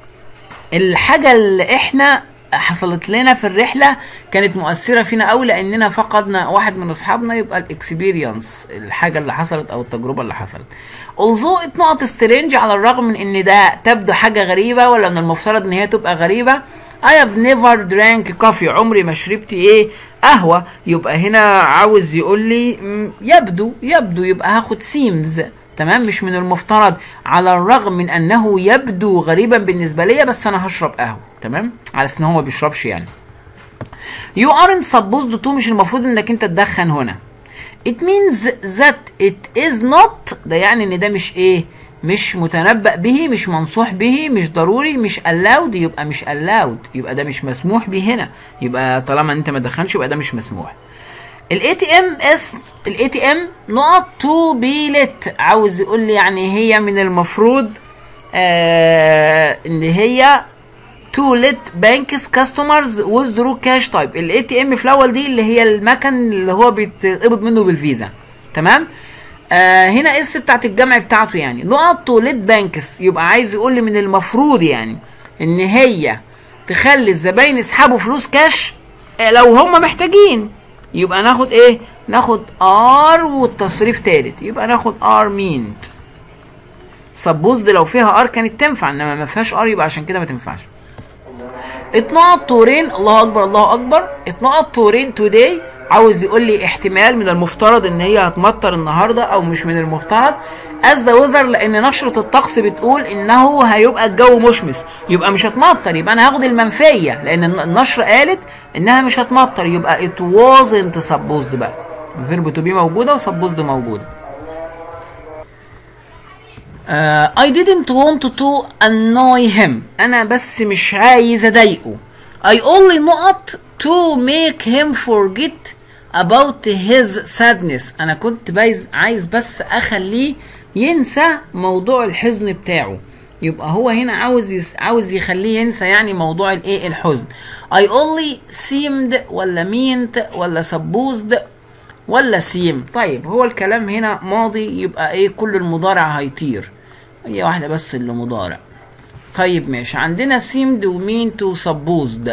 الحاجة اللي احنا حصلت لنا في الرحلة كانت مؤثرة فينا قوي لاننا فقدنا واحد من اصحابنا يبقى الاكسبيرينس الحاجة اللي حصلت او التجربة اللي حصلت although it نقط سترينج على الرغم من ان ده تبدو حاجة غريبة ولا من المفترض ان هي تبقى غريبة I have never drank coffee عمري ما شربت ايه قهوة يبقى هنا عاوز يقول لي م، يبدو يبدو يبقى هاخد seems تمام مش من المفترض على الرغم من انه يبدو غريبا بالنسبه لي بس انا هشرب قهوه تمام على اساس ان هو ما بيشربش يعني you aren't supposed to مش المفروض انك انت تدخن هنا it means that it is not ده يعني ان ده مش ايه مش متنبأ به مش منصوح به مش ضروري مش allowed يبقى مش allowed يبقى ده مش مسموح به هنا يبقى طالما انت ما تدخنش يبقى ده مش مسموح الاي تي ام اس الاي تي ام نقط تو بي لت عاوز يقول لي يعني هي من المفروض آه ان هي تو ليت بانكس كاستمرز ويزدرو كاش تايب الاي تي ام في الاول دي اللي هي المكن اللي هو بيتقبض منه بالفيزا تمام آه هنا اس بتاعت الجمع بتاعته يعني نقط تو ليت بانكس يبقى عايز يقول لي من المفروض يعني ان هي تخلي الزباين يسحبوا فلوس كاش آه، لو هم محتاجين يبقى ناخد ايه ناخد ار والتصريف تالت يبقى ناخد ار مينت سبوزد لو فيها ار كانت تنفع انما ما فيهاش ار يبقى عشان كده ما تنفعش اتنقط طورين الله اكبر الله اكبر اتنقط طورين توداي عاوز يقول لي احتمال من المفترض ان هي هتمطر النهارده او مش من المفترض از ذا ويزر لان نشره الطقس بتقول انه هيبقى الجو مشمس يبقى مش هتمطر يبقى انا هاخد المنفيه لان النشره قالت انها مش هتمطر يبقى it wasn't supposed بقى الفيرب تو بي موجوده وسبوزد موجوده آه I didn't want to annoy him انا بس مش عايز اضايقه I only نقط to make him forget about his sadness انا كنت بايز عايز بس اخليه ينسى موضوع الحزن بتاعه يبقى هو هنا عاوز يس... عاوز يخليه ينسى يعني موضوع الايه الحزن I only seemed ولا meant ولا supposed ولا سيم طيب هو الكلام هنا ماضي يبقى ايه كل المضارع هيطير هي واحدة بس اللي مضارع طيب ماشي عندنا seemed ومين تو supposed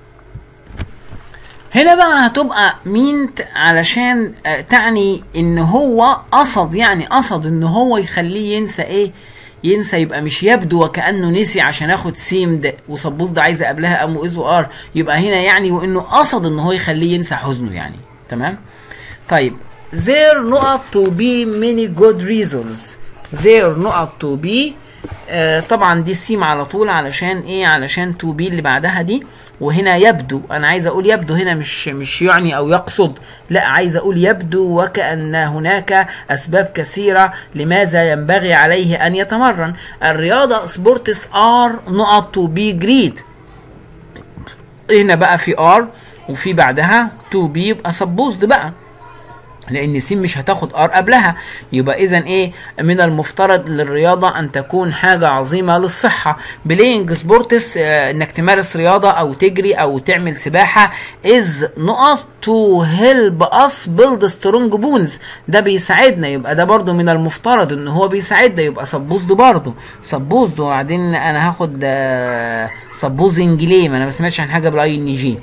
هنا بقى هتبقى مينت علشان آه، تعني ان هو قصد يعني قصد ان هو يخليه ينسى ايه ينسى يبقى مش يبدو وكانه نسي عشان اخد سيمد وسبوز ده عايزه قبلها ام واز ار يبقى هنا يعني وانه قصد ان هو يخليه ينسى حزنه يعني تمام طيب there نقط to be many good reasons there نقط to be آه طبعا دي سيم على طول علشان ايه علشان to be اللي بعدها دي وهنا يبدو انا عايز اقول يبدو هنا مش مش يعني او يقصد لا عايز اقول يبدو وكأن هناك اسباب كثيرة لماذا ينبغي عليه ان يتمرن الرياضة سبورتس ار نقط to be great هنا بقى في ار وفي بعدها to be يبقى supposed بقى لان سين مش هتاخد ار قبلها يبقى اذا ايه من المفترض للرياضه ان تكون حاجه عظيمه للصحه بلاينج سبورتس آه انك تمارس رياضه او تجري او تعمل سباحه از نقط تو هيلب اس بيلد سترونج بونز ده بيساعدنا يبقى ده برضو من المفترض ان هو بيساعدنا يبقى سبوزد برضو سبوزد وبعدين انا هاخد سبوزنج ليه ما انا ما سمعتش عن حاجه بالاي ان جي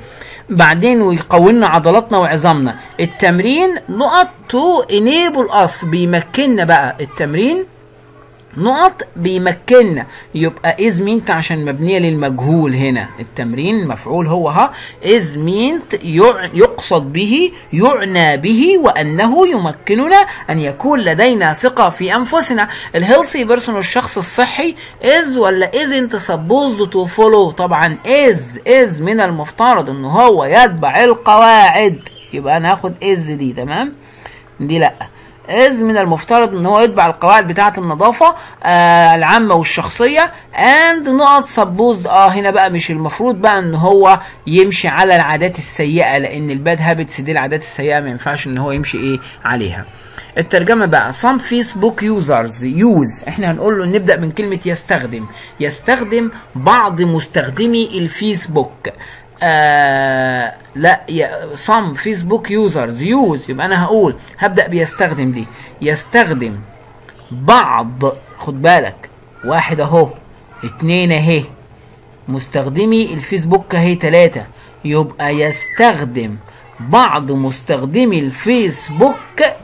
بعدين ويقوينا عضلاتنا وعظامنا التمرين نقط تو انيبل اس بيمكننا بقى التمرين نقط بيمكننا يبقى از مينت عشان مبنيه للمجهول هنا التمرين المفعول هو ها از مينت يقصد به يعنى به وانه يمكننا ان يكون لدينا ثقه في انفسنا الهيلثي بيرسون الشخص الصحي از ولا از انت سبوزد تو فولو طبعا از از من المفترض ان هو يتبع القواعد يبقى انا هاخد از دي تمام دي لا إذ من المفترض ان هو يتبع القواعد بتاعه النظافه آه العامه والشخصيه اند نقط سبوزد اه هنا بقى مش المفروض بقى ان هو يمشي على العادات السيئه لان الباد هابتس دي العادات السيئه ما ينفعش ان هو يمشي ايه عليها الترجمه بقى some Facebook users use احنا هنقول له نبدا من كلمه يستخدم يستخدم بعض مستخدمي الفيسبوك آه لا some فيسبوك يوزرز يوز يبقى انا هقول هبدا بيستخدم دي يستخدم بعض خد بالك واحد اهو اتنين اهي مستخدمي الفيسبوك اهي تلاتة يبقى يستخدم بعض مستخدمي الفيسبوك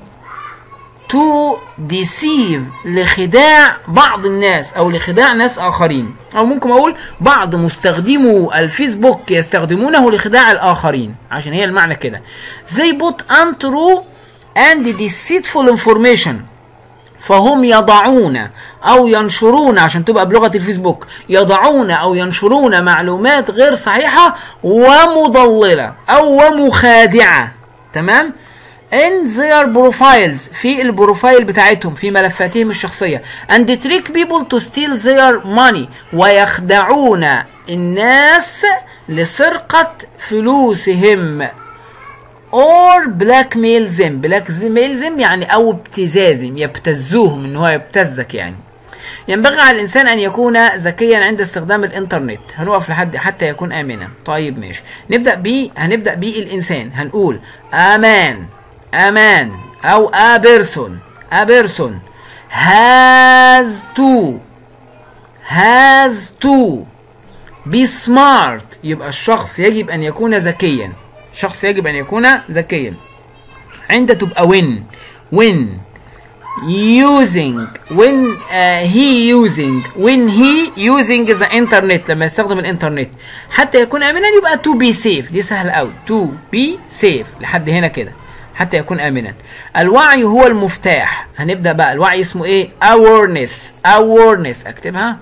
تو ديسيف لخداع بعض الناس او لخداع ناس اخرين او ممكن اقول بعض مستخدمو الفيسبوك يستخدمونه لخداع الاخرين عشان هي المعنى كده زي بوت untrue and deceitful information فهم يضعون او ينشرون عشان تبقى بلغه الفيسبوك يضعون او ينشرون معلومات غير صحيحه ومضلله او ومخادعه تمام in their profiles في البروفايل بتاعتهم في ملفاتهم الشخصية and trick people to steal their money ويخدعون الناس لسرقة فلوسهم or blackmail them blackmail them يعني او ابتزازهم يبتزوهم ان هو يبتزك يعني ينبغي على الانسان ان يكون ذكيا عند استخدام الانترنت هنقف لحد حتى يكون امنا طيب ماشي نبدا ب هنبدا بالانسان هنقول امان a man أو a person a person has to has to be smart يبقى الشخص يجب أن يكون ذكيا شخص يجب أن يكون ذكيا عند تبقى when when using when uh, he using when he using the internet لما يستخدم الانترنت حتى يكون امنا يبقى to be safe دي سهله قوي to be safe لحد هنا كده حتى يكون امنا الوعي هو المفتاح هنبدا بقى الوعي اسمه ايه awareness awareness اكتبها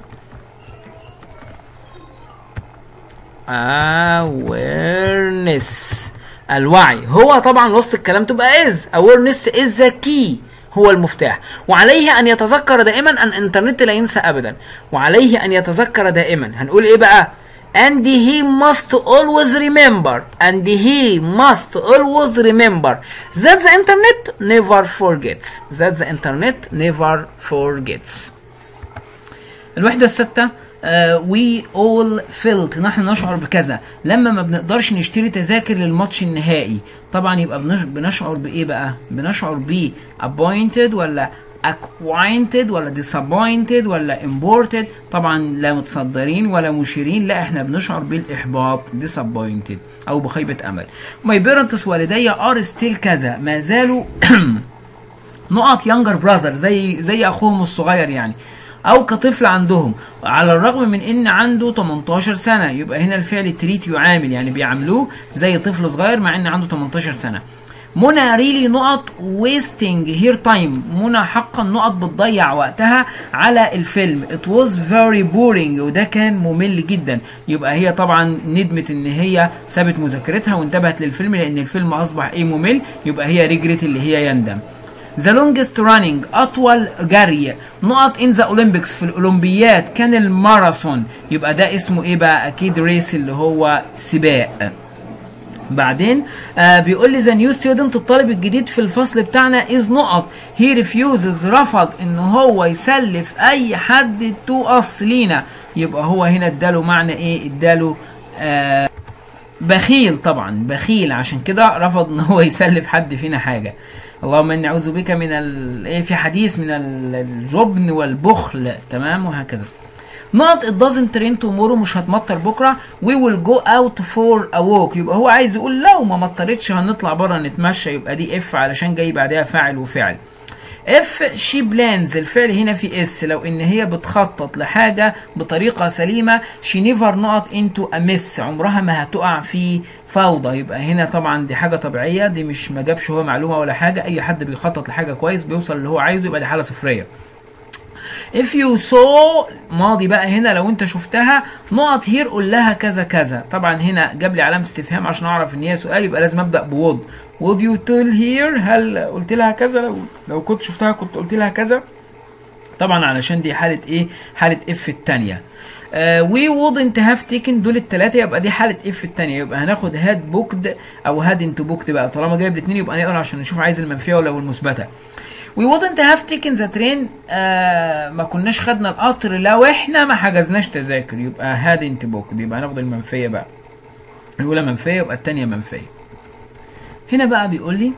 awareness الوعي هو طبعا وسط الكلام تبقى is awareness is the key هو المفتاح وعليه ان يتذكر دائما ان الانترنت لا ينسى ابدا وعليه ان يتذكر دائما هنقول ايه بقى and he must always remember and he must always remember that the internet never forgets that the internet never forgets الوحدة الستة uh, we all felt نحن نشعر بكذا لما ما بنقدرش نشتري تذاكر للماتش النهائي طبعا يبقى بنش... بنشعر بايه بقى بنشعر ب appointed ولا acquainted ولا disappointed ولا imported طبعا لا متصدرين ولا مشيرين لا احنا بنشعر بالاحباط disappointed او بخيبه امل my parents والدي are still كذا ما زالوا نقط younger brother زي زي اخوهم الصغير يعني او كطفل عندهم على الرغم من ان عنده 18 سنه يبقى هنا الفعل تريت يعامل يعني بيعاملوه زي طفل صغير مع ان عنده 18 سنه منى ريلي نقط ويستنج هير تايم منى حقا نقط بتضيع وقتها على الفيلم ات واز فيري بورينج وده كان ممل جدا يبقى هي طبعا ندمت ان هي سابت مذاكرتها وانتبهت للفيلم لان الفيلم اصبح ايه ممل يبقى هي ريجريت اللي هي يندم ذا لونجست رانينج اطول جري نقط ان ذا اولمبيكس في الاولمبيات كان الماراثون يبقى ده اسمه ايه بقى اكيد ريس اللي هو سباق بعدين آه بيقول لي ذا نيو ستودنت الطالب الجديد في الفصل بتاعنا از نقط هي ريفيوزز رفض ان هو يسلف اي حد تو اس لينا يبقى هو هنا اداله معنى ايه اداله آه بخيل طبعا بخيل عشان كده رفض ان هو يسلف حد فينا حاجه اللهم اني اعوذ بك من ال... ايه في حديث من الجبن والبخل تمام وهكذا not it doesn't rain tomorrow مش هتمطر بكره we will go out for a walk يبقى هو عايز يقول لو ما مطرتش هنطلع بره نتمشى يبقى دي اف علشان جاي بعدها فاعل وفعل اف شي بلانز الفعل هنا في اس لو ان هي بتخطط لحاجه بطريقه سليمه شي نيفر نوت انتو امس عمرها ما هتقع في فوضى يبقى هنا طبعا دي حاجه طبيعيه دي مش ما جابش هو معلومه ولا حاجه اي حد بيخطط لحاجه كويس بيوصل اللي هو عايزه يبقى دي حاله صفريه if you saw ماضي بقى هنا لو انت شفتها نقط هير قول لها كذا كذا طبعا هنا جاب لي علامه استفهام عشان اعرف ان هي سؤال يبقى لازم ابدا بوود would you tell here هل قلت لها كذا لو لو كنت شفتها كنت قلت لها كذا طبعا علشان دي حاله ايه حاله اف الثانيه وي wouldn't have taken دول الثلاثه يبقى دي حاله اف الثانيه يبقى هناخد هاد بوكد او هاد انت بوكد بقى طالما جايب الاثنين يبقى نقرا عشان نشوف عايز المنفيه ولا المثبته we wouldn't have taken the train آه ما كناش خدنا القطر لو احنا ما حجزناش تذاكر يبقى hadn't booked يبقى هناخد المنفيه بقى الاولى منفيه يبقى الثانيه منفيه هنا بقى بيقول لي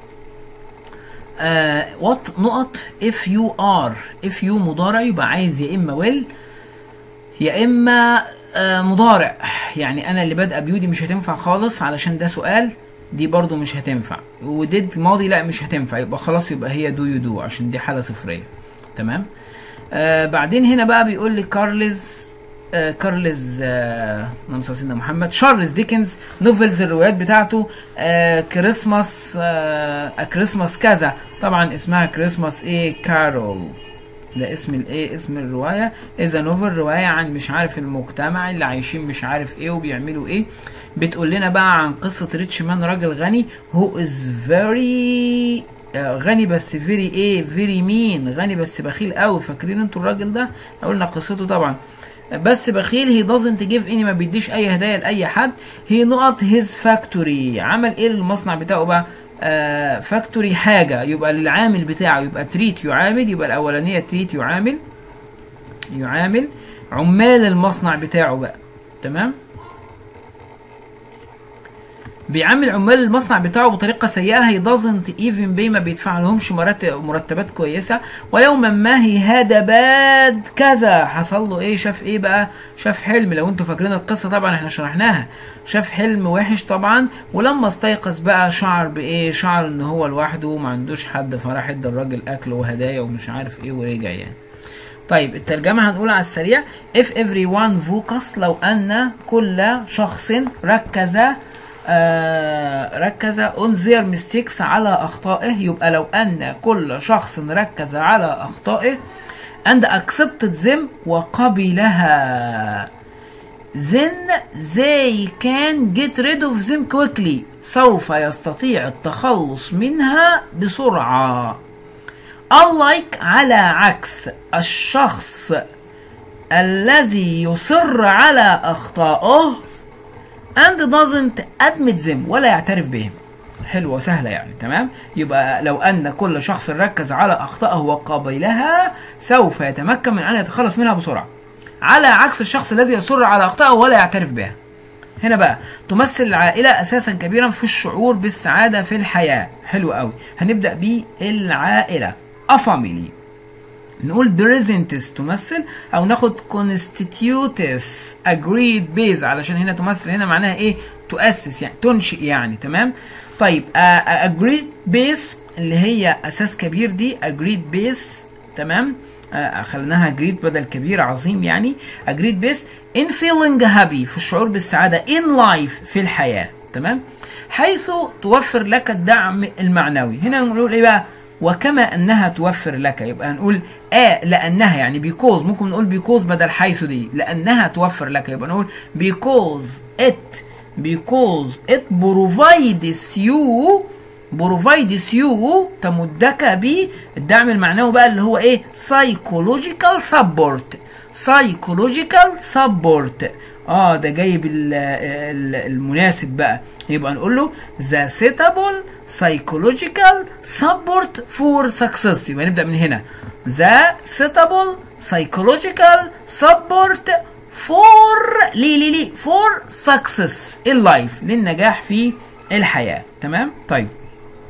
آه what نقط if you are if you مضارع يبقى عايز يا اما will يا اما آه مضارع يعني انا اللي بادئه بيو دي مش هتنفع خالص علشان ده سؤال دي برضو مش هتنفع وديد ماضي لا مش هتنفع يبقى خلاص يبقى هي دو يو دو عشان دي حاله صفريه تمام آه بعدين هنا بقى بيقول لي كارلز آه كارلز آه اللهم صل على سيدنا محمد شارلز ديكنز نوفلز الروايات بتاعته آه كريسماس آه كريسماس كذا طبعا اسمها كريسماس ايه كارول ده اسم الايه اسم الروايه اذا نوفل روايه عن مش عارف المجتمع اللي عايشين مش عارف ايه وبيعملوا ايه بتقول لنا بقى عن قصه ريتش مان راجل غني هو از فيري غني بس فيري ايه فيري مين غني بس بخيل قوي فاكرين انتوا الراجل ده قلنا قصته طبعا بس بخيل هي دازنت جيف اني ما بيديش اي هدايا لاي حد هي نقط هيز فاكتوري عمل ايه المصنع بتاعه بقى آه فاكتوري حاجة يبقى العامل بتاعه يبقى تريت يعامل يبقى الأولانية تريت يعامل يعامل عمال المصنع بتاعه بقى تمام بيعامل عمال المصنع بتاعه بطريقة سيئة هي doesn't even pay ما بيدفع لهمش مرتبات كويسة ويوما ما هي هذا باد كذا حصل له ايه شاف ايه بقى شاف حلم لو انتوا فاكرين القصة طبعا احنا شرحناها شاف حلم وحش طبعا ولما استيقظ بقى شعر بايه شعر ان هو لوحده وما عندوش حد فراح ادى الراجل اكل وهدايا ومش عارف ايه ورجع يعني طيب الترجمة هنقول على السريع if everyone focus لو ان كل شخص ركز آه ركز on their mistakes على أخطائه يبقى لو أن كل شخص ركز على أخطائه and accepted them وقبلها then they can get rid of them quickly سوف يستطيع التخلص منها بسرعة unlike على عكس الشخص الذي يصر على أخطائه and doesn't admit them ولا يعترف بهم حلوة سهلة يعني تمام يبقى لو أن كل شخص ركز على أخطائه وقابلها سوف يتمكن من أن يتخلص منها بسرعة على عكس الشخص الذي يصر على أخطائه ولا يعترف بها هنا بقى تمثل العائلة أساسا كبيرا في الشعور بالسعادة في الحياة حلو قوي هنبدأ بالعائلة a family نقول presents تمثل او ناخد constitutes agreed base علشان هنا تمثل هنا معناها ايه تؤسس يعني تنشئ يعني تمام طيب uh, agreed base اللي هي اساس كبير دي agreed base تمام آه خليناها جريد بدل كبير عظيم يعني agreed base in feeling happy في الشعور بالسعادة in life في الحياة تمام حيث توفر لك الدعم المعنوي هنا نقول ايه بقى وكما انها توفر لك يبقى هنقول اه لانها يعني بيكوز ممكن نقول بيكوز بدل حيث دي لانها توفر لك يبقى نقول because it because it provides you provides you تمدك بالدعم المعنوي بقى اللي هو ايه psychological support psychological support اه ده جايب المناسب بقى يبقى نقول له the suitable psychological support for success يبقى نبدأ من هنا the suitable psychological support for ليه ليه ليه for success in life للنجاح في الحياة تمام طيب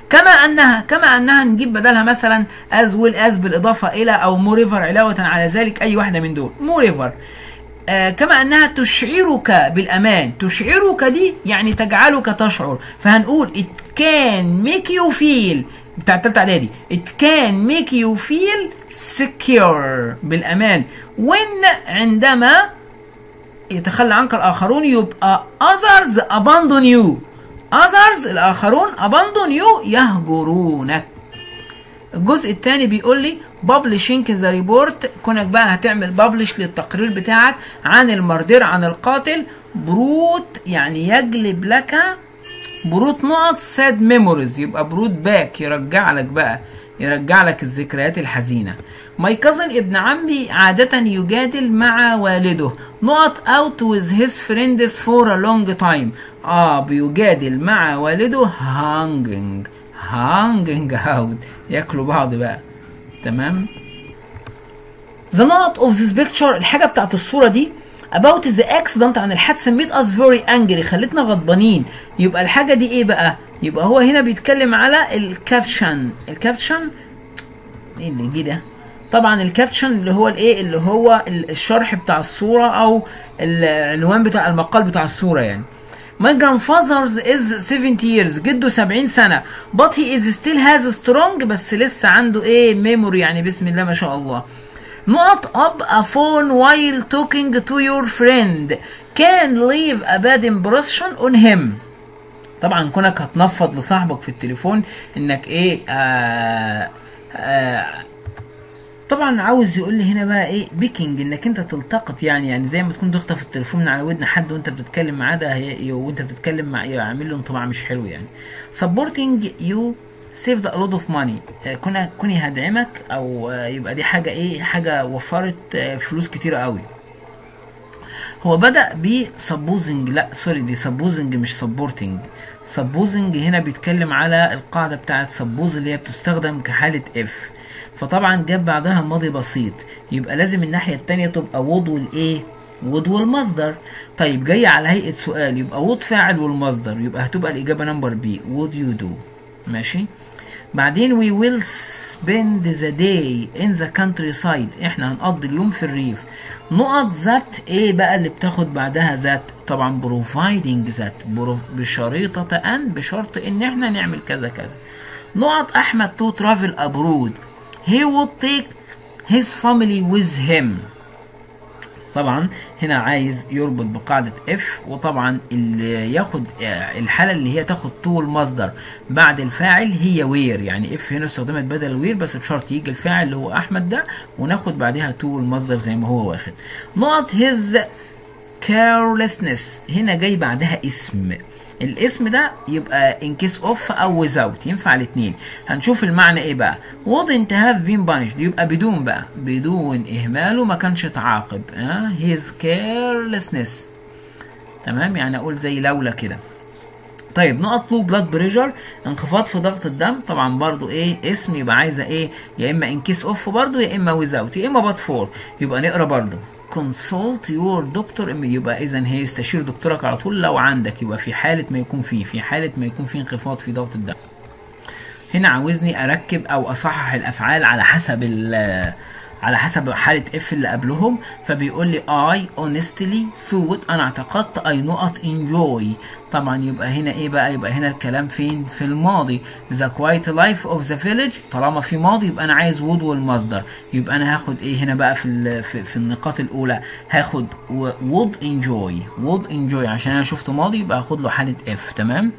كما انها كما انها نجيب بدلها مثلا as well as بالاضافه الى او موريفر علاوه على ذلك اي واحده من دول موريفر آه كما انها تشعرك بالامان تشعرك دي يعني تجعلك تشعر فهنقول it can make you feel بتاع التالتة اعدادي it can make you feel secure بالامان when عندما يتخلى عنك الاخرون يبقى others abandon you others الاخرون abandon you يهجرونك الجزء الثاني بيقول لي publishing the report كونك بقى هتعمل publish للتقرير بتاعك عن المردير عن القاتل بروت يعني يجلب لك بروت نقط ساد ميموريز يبقى بروت باك يرجع لك بقى يرجع لك الذكريات الحزينة ماي كازن ابن عمي عادة يجادل مع والده نقط اوت with his friends for a long time اه بيجادل مع والده hanging hanging out ياكلوا بعض بقى تمام The note of this picture الحاجة بتاعت الصورة دي about the accident عن الحادثة made us very angry خلتنا غضبانين يبقى الحاجة دي ايه بقى يبقى هو هنا بيتكلم على الكابشن الكابشن ايه اللي جه ده طبعا الكابشن اللي هو الايه اللي هو الشرح بتاع الصورة او العنوان بتاع المقال بتاع الصورة يعني My grandfather is 70 years جده 70 سنة but he is still has strong بس لسه عنده ايه memory يعني بسم الله ما شاء الله Not up a phone while talking to your friend can leave a bad impression on him طبعا كونك هتنفض لصاحبك في التليفون انك ايه آه آه طبعا عاوز يقول لي هنا بقى ايه بيكينج انك انت تلتقط يعني يعني زي ما تكون تخطف التليفون من على ودن حد وانت بتتكلم معاه ده هي- وانت بتتكلم مع يعمل له انطباع مش حلو يعني supporting you saved a lot of money آه، كنا كوني هدعمك او آه، يبقى دي حاجه ايه حاجه وفرت آه، فلوس كتيره قوي هو بدأ ب supposing لا سوري دي supposing مش supporting supposing هنا بيتكلم على القاعدة بتاعت suppose اللي هي بتستخدم كحالة if فطبعا جاب بعدها ماضي بسيط يبقى لازم الناحية التانية تبقى would والايه would والمصدر طيب جاي على هيئة سؤال يبقى would فاعل والمصدر يبقى هتبقى الإجابة نمبر بي would you do ماشي بعدين we will spend the day in the countryside احنا هنقضي اليوم في الريف نقط ذات ايه بقى اللي بتاخد بعدها ذات طبعا providing ذات برو- بشريطة ان بشرط ان احنا نعمل كذا كذا نقط احمد to travel abroad he would take his family with him طبعا هنا عايز يربط بقاعدة اف وطبعا اللي ياخد آه، الحالة اللي هي تاخد طول مصدر بعد الفاعل هي وير يعني اف هنا استخدمت بدل وير بس بشرط يجي الفاعل اللي هو احمد ده وناخد بعدها طول مصدر زي ما هو واخد نقط his carelessness هنا جاي بعدها اسم الاسم ده يبقى in case of او without ينفع الاثنين هنشوف المعنى ايه بقى wouldn't have been punished يبقى بدون بقى بدون اهماله ما كانش اتعاقب ها his carelessness تمام يعني اقول زي لولا كده طيب نقط لو بلاد بريشر انخفاض في ضغط الدم طبعا برضو ايه اسم يبقى عايزه ايه يا اما ان كيس اوف برضو يا اما ويزاوت يا اما بات فور يبقى نقرا برضو consult your doctor يبقى اذا هي استشير دكتورك على طول لو عندك يبقى في حاله ما يكون فيه في حاله ما يكون فيه انخفاض في ضغط الدم هنا عاوزني اركب او اصحح الافعال على حسب ال على حسب حالة اف اللي قبلهم فبيقول لي I honestly thought انا اعتقدت I not enjoy طبعا يبقى هنا ايه بقى يبقى هنا الكلام فين في الماضي the quiet life of the village طالما في ماضي يبقى انا عايز would والمصدر يبقى انا هاخد ايه هنا بقى في ال- في, في النقاط الاولى هاخد و- would enjoy would enjoy عشان انا شفت ماضي يبقى هاخد له حالة اف تمام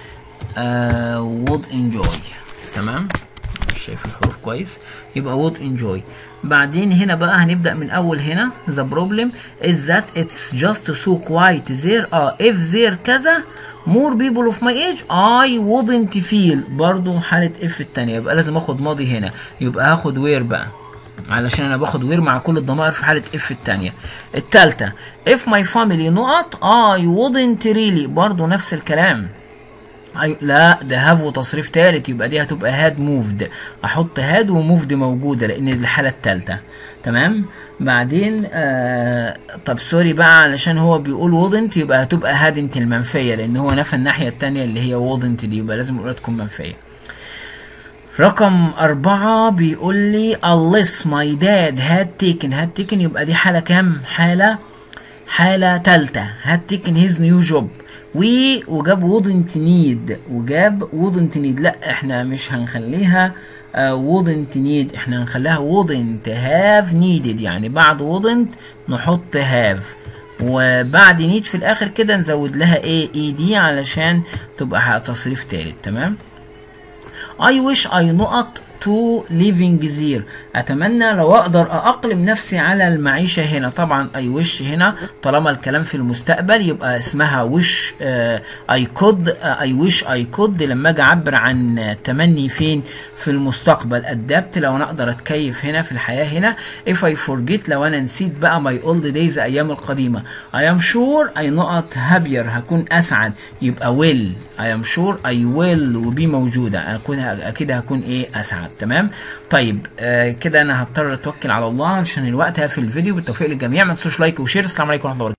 آه would enjoy تمام مش شايف الحروف كويس يبقى would enjoy بعدين هنا بقى هنبدأ من أول هنا the problem is that it's just so quiet there اه if there كذا more people of my age I wouldn't feel برضو حالة if التانية يبقى لازم اخد ماضي هنا يبقى هاخد where بقى علشان انا باخد وير مع كل الضمائر في حالة اف التانية التالتة if my family نقط I wouldn't really برضو نفس الكلام أي لا ده هاف وتصريف تالت يبقى دي هتبقى هاد موفد احط هاد وموفد موجوده لان دي الحاله التالته تمام بعدين آه طب سوري بقى علشان هو بيقول وودنت يبقى هتبقى هادنت المنفيه لان هو نفى الناحيه التانية اللي هي وودنت دي يبقى لازم الاولى تكون منفيه رقم أربعة بيقول لي unless my dad had taken had taken يبقى دي حالة كام؟ حالة حالة تالتة had taken his new job و وجاب wouldn't need وجاب wouldn't need لا احنا مش هنخليها uh, wouldn't need احنا هنخليها wouldn't have needed يعني بعد wouldn't نحط have وبعد need في الاخر كده نزود لها ايه اي دي علشان تبقى تصريف تالت تمام I wish I نقط to living there اتمنى لو اقدر اقلم نفسي على المعيشة هنا طبعا I wish هنا طالما الكلام في المستقبل يبقى اسمها wish uh, I could uh, I wish I could لما اجي اعبر عن تمني فين في المستقبل adapt لو انا اقدر اتكيف هنا في الحياة هنا if I forget لو انا نسيت بقى my old days ايام القديمة I am sure I نقط happier هكون اسعد يبقى will I am sure I will وبي موجودة أكون أكيد هكون إيه أسعد تمام طيب آه كده أنا هضطر أتوكل على الله عشان الوقت هقفل الفيديو بالتوفيق للجميع ما تنسوش لايك وشير السلام عليكم ورحمة الله وبركاته